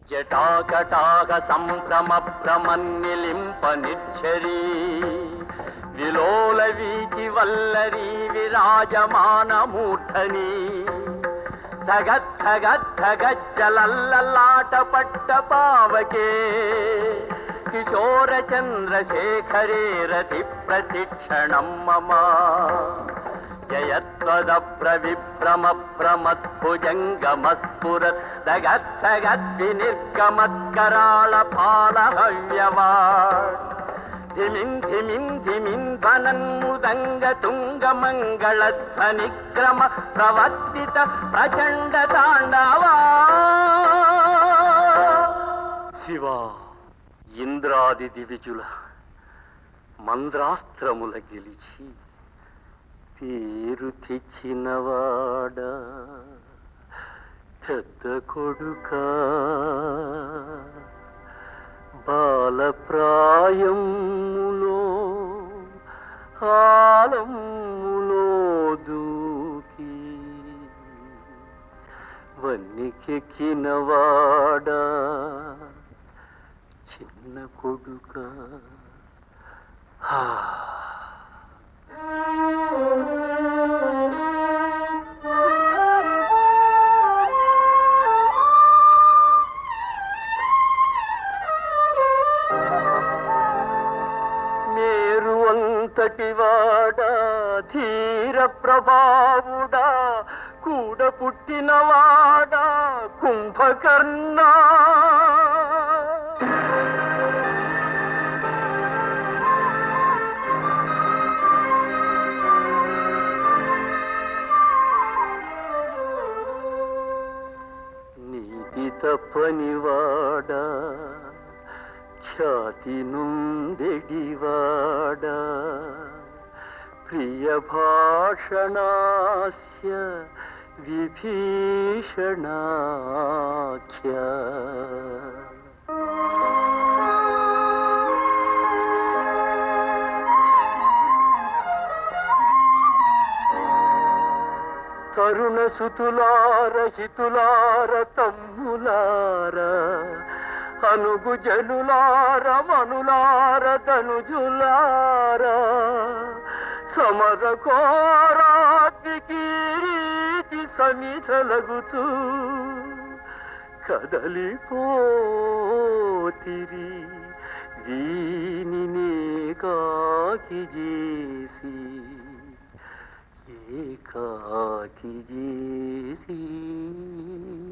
జటాకటాక సంభ్రమ భ్రమన్నిలింప నిచ్చరీ విలోల వీచి వల్లరీ విరాజమాన మూర్ధని ధగద్ధగద్ధగజ్జలల్లలాట పట్ట పావకే కిశోర చంద్రశేఖరే రతి ప్రతిక్షణం మమ జయత్వద ప్రవిభ్రమ ప్రమద్భుజంగమస్ఫురత్ దగద్ధగద్ది నిర్గమత్కరాళ పాలహవ్యవాడ్ ధిమిం ధిమిం ధిమిం ధ్వనన్ముదంగ తుంగ మంగళ ధ్వనిక్రమ ప్రవర్తిత ప్రచండ తాండవా శివ ఇంద్రాది దివిజుల మంద్రాస్త్రముల గెలిచి పేరు తెచ్చినవాడా పెద్ద కొడుకా బాలప్రాయములో ఆలములో దూకి వన్నికెక్కినవాడా చిన్న కొడుక మేరు అంతటి వాడా ధీర ప్రభావుడా కూడ పుట్టినవాడా కుంభకర్ణా నీతి తప్పనివాడా ఖ్యాతి నుండెడివాడా ప్రియ భాషణాస్య విభీషణాఖ్య తరుణ సుతులార హితులార తమ్ములార అనుగు జనులార మనులార ధనుజులార సమర రీతి సమిధలగుచు కదలిపోతిరి దీనినే కాకి చేసి ఏకాకి చేసి